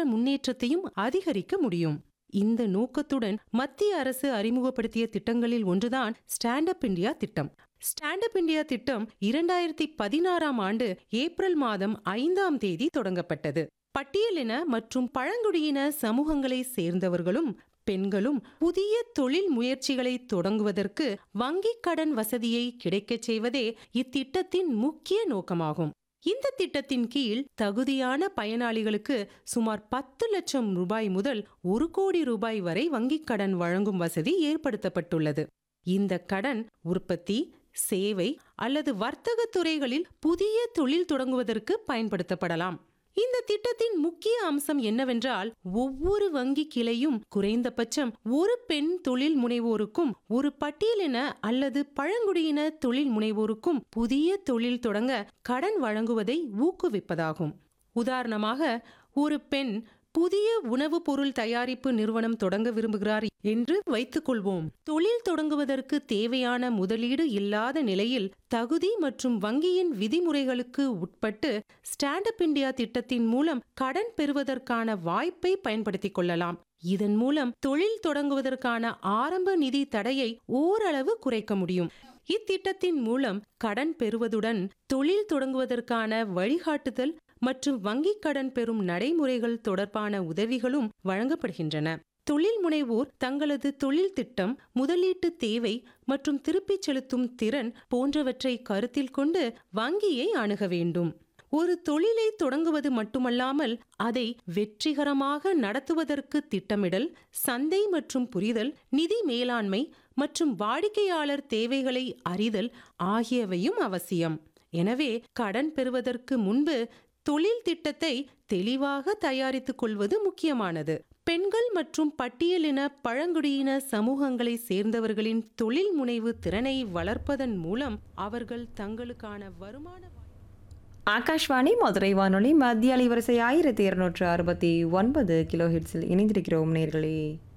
முன்னேற்றத்தையும் அதிகரிக்க முடியும் இந்த நோக்கத்துடன் மத்திய அரசு அறிமுகப்படுத்திய திட்டங்களில் ஒன்றுதான் ஸ்டாண்ட் அப் இந்தியா திட்டம் ஸ்டாண்ட் அப் இந்தியா திட்டம் இரண்டாயிரத்தி பதினாறாம் ஆண்டு ஏப்ரல் மாதம் ஐந்தாம் தேதி தொடங்கப்பட்டது பட்டியலின மற்றும் பழங்குடியின சமூகங்களை சேர்ந்தவர்களும் பெண்களும் புதிய தொழில் முயற்சிகளை தொடங்குவதற்கு வங்கிக் கடன் வசதியை கிடைக்கச் செய்வதே இத்திட்டத்தின் முக்கிய நோக்கமாகும் இந்த திட்டத்தின் கீழ் தகுதியான பயனாளிகளுக்கு சுமார் பத்து லட்சம் ரூபாய் முதல் ஒரு கோடி ரூபாய் வரை வங்கிக் கடன் வழங்கும் வசதி ஏற்படுத்தப்பட்டுள்ளது இந்த கடன் உற்பத்தி சேவை அல்லது வர்த்தக துறைகளில் புதிய தொழில் தொடங்குவதற்கு பயன்படுத்தப்படலாம் இந்த திட்டத்தின் முக்கிய அம்சம் என்னவென்றால் ஒவ்வொரு வங்கி கிளையும் குறைந்தபட்சம் ஒரு பெண் தொழில் முனைவோருக்கும் ஒரு பட்டியலின அல்லது பழங்குடியின தொழில் முனைவோருக்கும் புதிய தொழில் தொடங்க கடன் வழங்குவதை ஊக்குவிப்பதாகும் உதாரணமாக ஒரு பெண் புதிய உணவுப் பொருள் தயாரிப்பு நிறுவனம் தொடங்க விரும்புகிறார் என்று வைத்துக் கொள்வோம் தொழில் தொடங்குவதற்கு தேவையான முதலீடு இல்லாத நிலையில் தகுதி மற்றும் வங்கியின் விதிமுறைகளுக்கு உட்பட்டு ஸ்டாண்ட் அப் இந்தியா திட்டத்தின் மூலம் கடன் பெறுவதற்கான வாய்ப்பை பயன்படுத்திக் கொள்ளலாம் இதன் மூலம் தொழில் தொடங்குவதற்கான ஆரம்ப நிதி தடையை ஓரளவு குறைக்க முடியும் இத்திட்டத்தின் மூலம் கடன் பெறுவதுடன் தொழில் தொடங்குவதற்கான வழிகாட்டுதல் மற்றும் வங்கிக் கடன் பெறும் நடைமுறைகள் தொடர்பான உதவிகளும் வழங்கப்படுகின்றன தொழில் முனைவோர் தங்களது தொழில் திட்டம் முதலீட்டு தேவை மற்றும் திருப்பிச் செலுத்தும் திறன் போன்றவற்றை கருத்தில் கொண்டு வங்கியை அணுக வேண்டும் ஒரு தொழிலை தொடங்குவது மட்டுமல்லாமல் அதை வெற்றிகரமாக நடத்துவதற்கு திட்டமிடல் சந்தை மற்றும் புரிதல் நிதி மேலாண்மை மற்றும் வாடிக்கையாளர் தேவைகளை அறிதல் ஆகியவையும் அவசியம் எனவே கடன் பெறுவதற்கு முன்பு தொழில் திட்டத்தை தெளிவாக தயாரித்துக் கொள்வது முக்கியமானது பெண்கள் மற்றும் பட்டியலின பழங்குடியின சமூகங்களை சேர்ந்தவர்களின் தொழில் முனைவு திறனை வளர்ப்பதன் மூலம் அவர்கள் தங்களுக்கான வருமான ஆகாஷ்வாணி மதுரை வானொலி மத்திய அலைவரிசை ஆயிரத்தி இருநூற்று அறுபத்தி ஒன்பது கிலோ ஹிட்ஸில் இணைந்திருக்கிறோம் நேர்களே